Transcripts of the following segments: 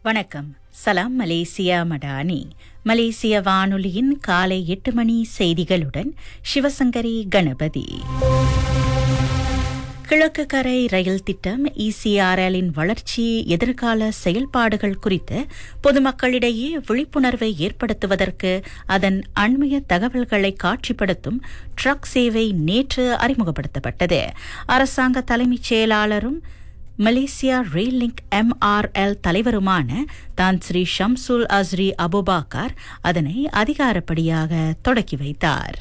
வணக்கம் சலாம் மலேசியா மடானி மலேசிய வானொலியின் காலை எட்டு மணி செய்திகளுடன் சிவசங்கரி கணபதி கிழக்கு கரை ரயில் திட்டம் இசிஆர்எல்லின் வளர்ச்சி எதிர்கால செயல்பாடுகள் குறித்து பொதுமக்களிடையே விழிப்புணர்வை ஏற்படுத்துவதற்கு அதன் அண்மைய தகவல்களை காட்சிப்படுத்தும் ட்ரக் சேவை நேற்று அறிமுகப்படுத்தப்பட்டது அரசாங்க தலைமைச் செயலாளரும் மலேசியா ரெயில் லிங்க் எம்ஆர்எல் தலைவருமான தான் ஸ்ரீ ஷம்சுல் அஸ்ரி அபுபாக்கர் அதனை அதிகாரப்படியாக தொடக்கி வைத்தார்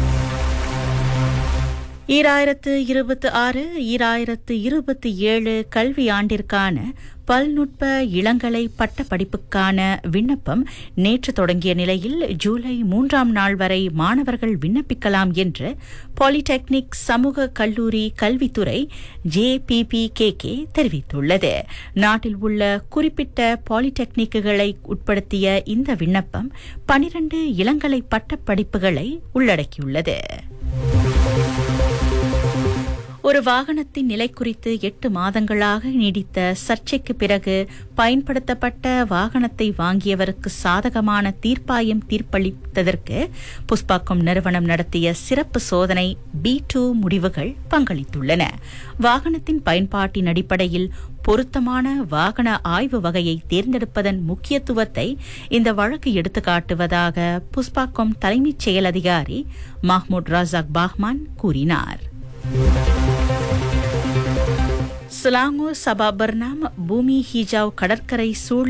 ஈராயிரத்து இருபத்தி ஆறு ஈராயிரத்து இருபத்தி ஏழு கல்வி ஆண்டிற்கான பல்நுட்ப இளங்கலை பட்ட படிப்புக்கான விண்ணப்பம் நேற்று தொடங்கிய நிலையில் ஜூலை மூன்றாம் நாள் வரை மாணவர்கள் விண்ணப்பிக்கலாம் என்று பாலிடெக்னிக் சமூக கல்லூரி கல்வித்துறை ஜேபிபிகேகே தெரிவித்துள்ளது நாட்டில் உள்ள குறிப்பிட்ட பாலிடெக்னிக்குகளை உட்படுத்திய இந்த விண்ணப்பம் பனிரண்டு இளங்கலை பட்ட படிப்புகளை உள்ளடக்கியுள்ளது ஒரு வாகனத்தின் நிலை குறித்து எட்டு மாதங்களாக நீடித்த சர்ச்சைக்கு பிறகு பயன்படுத்தப்பட்ட வாகனத்தை வாங்கியவருக்கு சாதகமான தீர்ப்பாயம் தீர்ப்பளித்ததற்கு புஷ்பாக்கம் நிறுவனம் நடத்திய சிறப்பு சோதனை பி டூ முடிவுகள் பங்களித்துள்ளன வாகனத்தின் பயன்பாட்டின் அடிப்படையில் பொருத்தமான வாகன ஆய்வு வகையை தேர்ந்தெடுப்பதன் முக்கியத்துவத்தை இந்த வழக்கு எடுத்துக்காட்டுவதாக புஷ்பாக்கம் தலைமைச் செயல் அதிகாரி மஹ்மூத் ராசாக் பாஹ்மான் கூறினார் சுலாங்கூர் சபா பர்னாம் பூமி ஹிஜாவ் கடற்கரை சூழ்